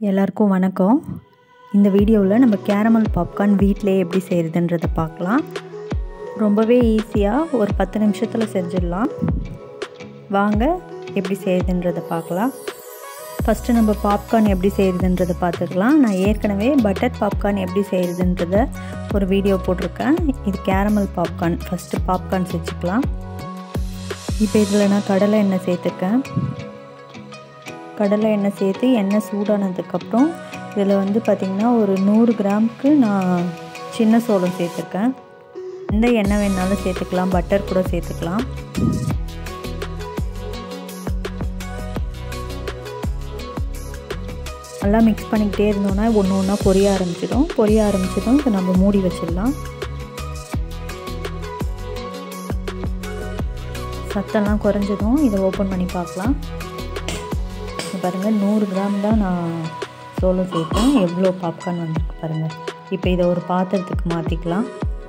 எல்லாருக்கும் வணக்கம் இந்த வீடியோவில் நம்ம கேரமல் பாப்கார்ன் வீட்டிலே எப்படி செய்கிறதுன்றதை பார்க்கலாம் ரொம்பவே ஈஸியாக ஒரு பத்து நிமிஷத்தில் செஞ்சிடலாம் வாங்க எப்படி செய்கிறதுன்றதை பார்க்கலாம் ஃபஸ்ட்டு நம்ம பாப்கார்ன் எப்படி செய்கிறதுன்றதை பார்த்துக்கலாம் நான் ஏற்கனவே பட்டர் பாப்கார்ன் எப்படி செய்கிறதுன்றத ஒரு வீடியோ போட்டிருக்கேன் இது கேரமல் பாப்கார்ன் ஃபஸ்ட்டு பாப்கார்ன் செஞ்சுக்கலாம் இப்போ இதில் நான் கடலை எண்ணெய் சேர்த்துருக்கேன் கடலை எண்ணெய் சேர்த்து எண்ணெய் சூடானதுக்கப்புறம் இதில் வந்து பார்த்திங்கன்னா ஒரு நூறு கிராமுக்கு நான் சின்ன சோளம் சேர்த்துருக்கேன் எந்த எண்ணெய் வேணாலும் சேர்த்துக்கலாம் பட்டர் கூட சேர்த்துக்கலாம் நல்லா மிக்ஸ் பண்ணிக்கிட்டே இருந்தோன்னா ஒன்று ஒன்றா பொரிய ஆரம்பிச்சிடும் பொரிய ஆரம்பிச்சதும் இப்போ நம்ம மூடி வச்சிடலாம் சத்தெல்லாம் குறைஞ்சதும் இதை ஓப்பன் பண்ணி பார்க்கலாம் பாருங்கள் நூறு கிராம் தான் நான் சோளம் சேர்த்தேன் எவ்வளோ பாப்கார்ன் வந்திருக்கு பாருங்கள் இப்போ இதை ஒரு பாத்திரத்துக்கு மாற்றிக்கலாம்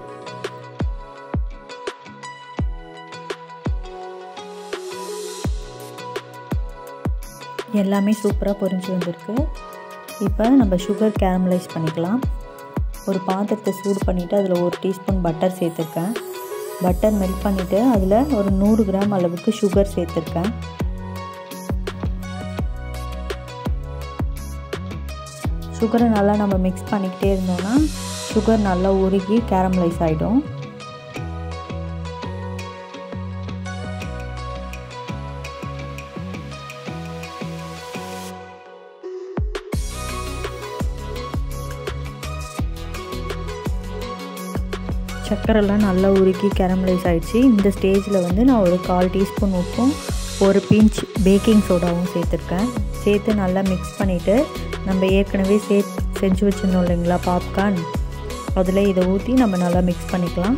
எல்லாமே சூப்பராக பொரிஞ்சு வந்திருக்கு இப்போ நம்ம சுகர் கேரமலைஸ் பண்ணிக்கலாம் ஒரு பாத்திரத்தை சூடு பண்ணிவிட்டு அதில் ஒரு டீஸ்பூன் பட்டர் சேர்த்துருக்கேன் பட்டர் மெல்ட் பண்ணிவிட்டு அதில் ஒரு நூறு கிராம் அளவுக்கு சுகர் சேர்த்துருக்கேன் சுகரை நல்லா நம்ம மிக்ஸ் பண்ணிக்கிட்டே இருந்தோம்னா சுகர் நல்லா உருகி கேரமலைஸ் ஆகிடும் சர்க்கரைலாம் நல்லா உருக்கி கேரமலைஸ் ஆகிடுச்சு இந்த ஸ்டேஜில் வந்து நான் ஒரு கால் டீஸ்பூன் உப்பும் ஒரு பிஞ்ச் பேக்கிங் சோடாவும் சேர்த்துருக்கேன் சேர்த்து நல்லா மிக்ஸ் பண்ணிவிட்டு நம்ம ஏற்கனவே சே செஞ்சு வச்சுருந்தோம் இல்லைங்களா பாப்கார்ன் அதில் இதை ஊற்றி நம்ம நல்லா மிக்ஸ் பண்ணிக்கலாம்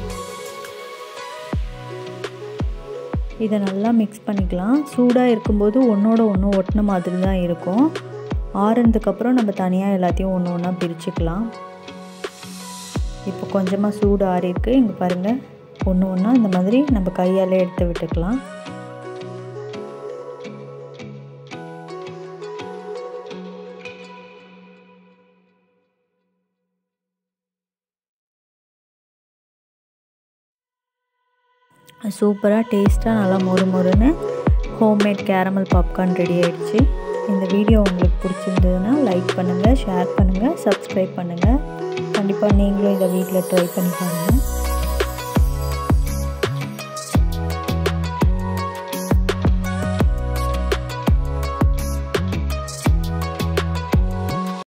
இதை நல்லா மிக்ஸ் பண்ணிக்கலாம் சூடாக இருக்கும்போது ஒன்றோட ஒன்று ஒட்டின மாதிரி தான் இருக்கும் ஆறுனதுக்கப்புறம் நம்ம தனியாக எல்லாத்தையும் ஒன்று ஒன்றா பிரிச்சுக்கலாம் இப்போ கொஞ்சமாக சூடு ஆறிருக்கு இங்கே பாருங்கள் ஒன்று ஒன்றா இந்த மாதிரி நம்ம கையால் எடுத்து விட்டுக்கலாம் சூப்பராக டேஸ்ட்டாக நல்லா மொறு மொறுன்னு ஹோம்மேட் கேரமல் பாப்கார்ன் ரெடி ஆகிடுச்சு இந்த வீடியோ உங்களுக்கு பிடிச்சிருந்ததுன்னா லைக் பண்ணுங்கள் ஷேர் பண்ணுங்கள் சப்ஸ்கிரைப் பண்ணுங்கள் கண்டிப்பாக நீங்களும் இதை வீட்டில் ட்ரை பண்ணி பாருங்கள்